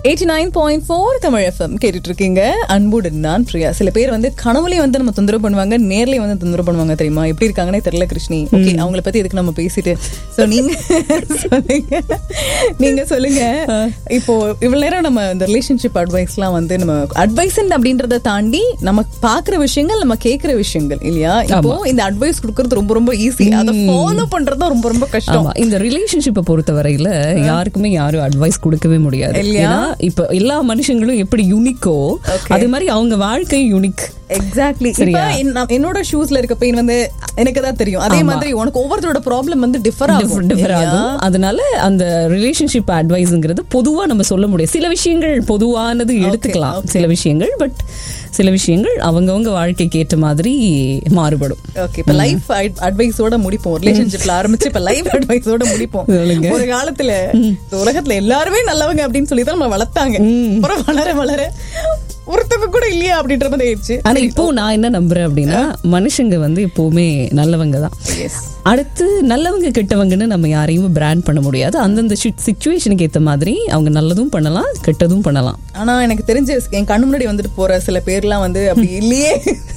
Eighty nine point four Tamil FM கேட்டுட்டு இருக்கீங்க அன்புடன் நான் பிரியா சில பேர் வந்து கனவுலயும் வந்து நம்ம தொந்தரவு பண்ணுவாங்க நேர்லயும் வந்து தொந்தரவு பண்ணுவாங்க தெரியுமா எப்படி இருக்காங்கன்னே தெரியல கிருஷ்ணி ஓகே அவங்கள பத்தி எதுக்கு நம்ம பேசிட்டு சோ நீங்க சொல்லுங்க நீங்க சொல்லுங்க இப்போ இவ்வளவு நேரம் நம்ம இந்த ரிலேஷன்ஷிப் அட்வைஸ்லாம் வந்து நம்ம அட்வைஸ் அப்படின்றத தாண்டி நம்ம பாக்குற விஷயங்கள் நம்ம கேக்குற விஷயங்கள் இல்லையா இப்போ இந்த அட்வைஸ் கொடுக்கறது ரொம்ப ரொம்ப ஈஸி அதை ஃபாலோ பண்றது ரொம்ப ரொம்ப கஷ்டம் ஆமா இந்த ரிலேஷன்ஷிப்பை பொறுத்த வரையில யாருக்குமே யாரும் அட்வைஸ் கொடுக்கவே முடியாது இல்லையா? ஏன்னா இப்ப எல்லா மனுஷங்களும் எப்படி யூனிக்கோ Okay. அதே மாதிரி அவங்க வாழ்க்கை யூனிக் எக்ஸாக்ட்லி சரியா? என்னோட ஷூஸ்ல இருக்க பெயின் வந்து எனக்கு தான் தெரியும் அதே மாதிரி உனக்கு ஒவ்வொருத்தரோட ப்ராப்ளம் வந்து டிஃபர் ஆகும் டிஃபர் இல்லையா? ஆகும் அதனால அந்த ரிலேஷன்ஷிப் அட்வைஸ்ங்கிறது பொதுவா நம்ம சொல்ல முடியும் சில விஷயங்கள் பொதுவானது எடுத்துக்கலாம் சில விஷயங்கள் பட் சில விஷயங்கள் அவங்கவங்க வாழ்க்கைக்கு ஏற்ற மாதிரி மாறுபடும் ஓகே இப்ப லைஃப் அட்வைஸோட முடிப்போம் ரிலேஷன்ஷிப்ல ஆரம்பிச்சு இப்ப லைஃப் அட்வைஸோட முடிப்போம் சொல்லுங்க. ஒரு காலத்துல இந்த உலகத்துல எல்லாருமே நல்லவங்க அப்படின்னு சொல்லி தான் நம்ம வளர்த்தாங்க அப்புறம் வளர வளர ஒருத்தவங்க கூட இல்லையா அப்படின்ற மாதிரி ஆயிடுச்சு ஆனா இப்போ நான் என்ன நம்புறேன் அப்படின்னா மனுஷங்க வந்து எப்பவுமே நல்லவங்க தான் Yes. அடுத்து நல்லவங்க கெட்டவங்கன்னு நம்ம யாரையும் பிராண்ட் பண்ண முடியாது அந்தந்த சுச்சுவேஷனுக்கு ஏத்த மாதிரி அவங்க நல்லதும் பண்ணலாம் கெட்டதும் பண்ணலாம் ஆனா எனக்கு தெரிஞ்ச என் கண்ணு முன்னாடி வந்துட்டு போற சில பேர்லாம் வந்து அப்படி இல்லையே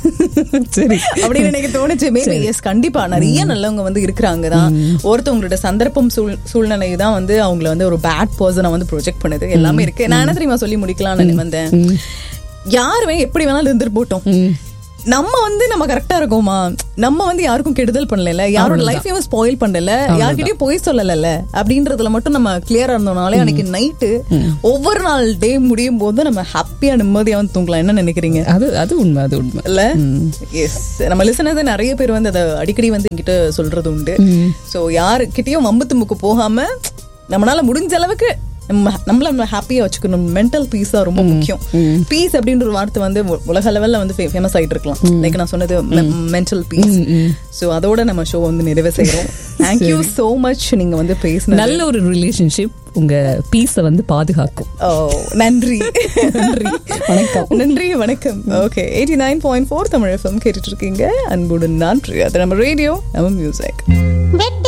சரி அப்படின்னு எனக்கு தோணுச்சு மேபி எஸ் கண்டிப்பா நிறைய நல்லவங்க வந்து இருக்கிறாங்க தான் ஒருத்தவங்களோட சந்தர்ப்பம் சூழ் சூழ்நிலை தான் வந்து அவங்கள வந்து ஒரு பேட் பர்சனை வந்து ப்ரொஜெக்ட் பண்ணுது எல்லாமே இருக்கு நான் என்ன தெரியுமா சொல்லி முடிக்கலாம்னு வந்தேன் யாருமே எப்படி வேணாலும் இருந்துட்டு போட்டோம் நம்ம வந்து நம்ம கரெக்டா இருக்கோமா நம்ம வந்து யாருக்கும் கெடுதல் பண்ணல யாரோட லைஃபையும் ஸ்பாயில் பண்ணல யார்கிட்டயும் போய் சொல்லல அப்படின்றதுல மட்டும் நம்ம கிளியரா இருந்தோம்னாலே அன்னைக்கு நைட்டு ஒவ்வொரு நாள் டே முடியும் போது நம்ம ஹாப்பியா நிம்மதியா வந்து தூங்கலாம் என்ன நினைக்கிறீங்க அது அது உண்மை அது உண்மை இல்ல எஸ் நம்ம லிசனர்ஸ் நிறைய பேர் வந்து அதை அடிக்கடி வந்து என்கிட்ட சொல்றது உண்டு சோ யாருக்கிட்டயும் வம்பு தும்புக்கு போகாம நம்மளால முடிஞ்ச அளவுக்கு நம்ம நம்மள நம்ம ஹாப்பியா வச்சுக்கணும் மென்டல் பீஸ் தான் ரொம்ப முக்கியம் பீஸ் அப்படின்ற ஒரு வார்த்தை வந்து உ- உலக லெவல்ல வந்து ஃபேமஸ் ஆயிட்டு இருக்கலாம் லைக் நான் சொன்னது மென்டல் பீஸ் சோ அதோட நம்ம ஷோ வந்து நிறைவு செய்யறோம் தேங்க்யூ சோ மச் நீங்க வந்து பேசின நல்ல ஒரு ரிலேஷன்ஷிப் உங்க பீஸை வந்து பாதுகாக்கும் ஓ நன்றி நன்றி வணக்கம் நன்றி வணக்கம் okay eighty nine point four Tamil FM கேட்டுட்டு இருக்கீங்க அன்புடன் நான் பிரியா அது நம்ம ரேடியோ நம்ம மியூசிக்